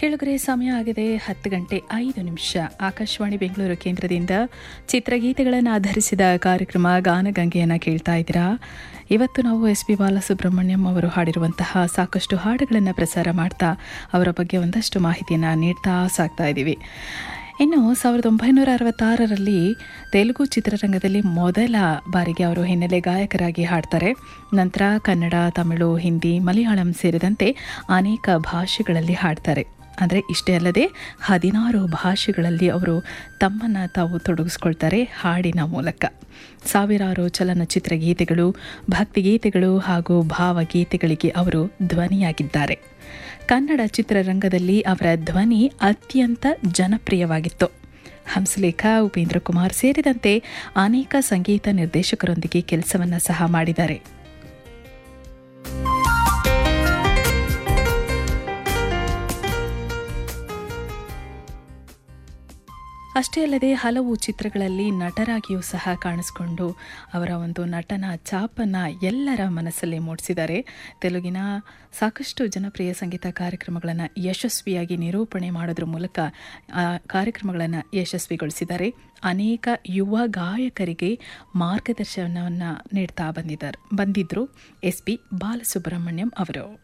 ಕೆಳಗರೆ ಸಮಯ ಆಗಿದೆ ಹತ್ತು ಗಂಟೆ ಐದು ನಿಮಿಷ ಆಕಾಶವಾಣಿ ಬೆಂಗಳೂರು ಕೇಂದ್ರದಿಂದ ಚಿತ್ರಗೀತೆಗಳನ್ನು ಆಧರಿಸಿದ ಕಾರ್ಯಕ್ರಮ ಗಾನಗಂಗೆಯನ್ನು ಕೇಳ್ತಾ ಇದ್ದೀರಾ ಇವತ್ತು ನಾವು ಎಸ್ ಪಿ ಬಾಲಸುಬ್ರಹ್ಮಣ್ಯಂ ಅವರು ಹಾಡಿರುವಂತಹ ಸಾಕಷ್ಟು ಹಾಡುಗಳನ್ನು ಪ್ರಸಾರ ಮಾಡ್ತಾ ಅವರ ಬಗ್ಗೆ ಒಂದಷ್ಟು ಮಾಹಿತಿಯನ್ನು ನೀಡ್ತಾ ಸಾಗ್ತಾ ಇದ್ದೀವಿ ಇನ್ನು ಸಾವಿರದ ಒಂಬೈನೂರ ಅರವತ್ತಾರರಲ್ಲಿ ತೆಲುಗು ಚಿತ್ರರಂಗದಲ್ಲಿ ಮೊದಲ ಬಾರಿಗೆ ಅವರು ಹಿನ್ನೆಲೆ ಗಾಯಕರಾಗಿ ಹಾಡ್ತಾರೆ ನಂತರ ಕನ್ನಡ ತಮಿಳು ಹಿಂದಿ ಮಲಯಾಳಂ ಸೇರಿದಂತೆ ಅನೇಕ ಭಾಷೆಗಳಲ್ಲಿ ಹಾಡ್ತಾರೆ ಅಂದರೆ ಇಷ್ಟೇ ಅಲ್ಲದೆ ಹದಿನಾರು ಭಾಷೆಗಳಲ್ಲಿ ಅವರು ತಮ್ಮನ್ನು ತಾವು ತೊಡಗಿಸ್ಕೊಳ್ತಾರೆ ಹಾಡಿನ ಮೂಲಕ ಸಾವಿರಾರು ಚಲನಚಿತ್ರ ಗೀತೆಗಳು ಭಕ್ತಿಗೀತೆಗಳು ಹಾಗೂ ಭಾವಗೀತೆಗಳಿಗೆ ಅವರು ಧ್ವನಿಯಾಗಿದ್ದಾರೆ ಕನ್ನಡ ಚಿತ್ರರಂಗದಲ್ಲಿ ಅವರ ಧ್ವನಿ ಅತ್ಯಂತ ಜನಪ್ರಿಯವಾಗಿತ್ತು ಹಂಸಲೇಖ ಉಪೇಂದ್ರ ಕುಮಾರ್ ಸೇರಿದಂತೆ ಅನೇಕ ಸಂಗೀತ ನಿರ್ದೇಶಕರೊಂದಿಗೆ ಕೆಲಸವನ್ನು ಸಹ ಮಾಡಿದ್ದಾರೆ ಅಷ್ಟೇ ಅಲ್ಲದೆ ಹಲವು ಚಿತ್ರಗಳಲ್ಲಿ ನಟರಾಗಿಯೂ ಸಹ ಕಾಣಿಸಿಕೊಂಡು ಅವರ ಒಂದು ನಟನ ಛಾಪನ್ನು ಎಲ್ಲರ ಮನಸ್ಸಲ್ಲಿ ಮೂಡಿಸಿದ್ದಾರೆ ತೆಲುಗಿನ ಸಾಕಷ್ಟು ಜನಪ್ರಿಯ ಸಂಗೀತ ಕಾರ್ಯಕ್ರಮಗಳನ್ನು ಯಶಸ್ವಿಯಾಗಿ ನಿರೂಪಣೆ ಮಾಡೋದ್ರ ಮೂಲಕ ಆ ಕಾರ್ಯಕ್ರಮಗಳನ್ನು ಯಶಸ್ವಿಗೊಳಿಸಿದ್ದಾರೆ ಅನೇಕ ಯುವ ಗಾಯಕರಿಗೆ ಮಾರ್ಗದರ್ಶನವನ್ನು ನೀಡ್ತಾ ಬಂದಿದ್ದಾರೆ ಬಂದಿದ್ದರು ಎಸ್ ಪಿ ಬಾಲಸುಬ್ರಹ್ಮಣ್ಯಂ ಅವರು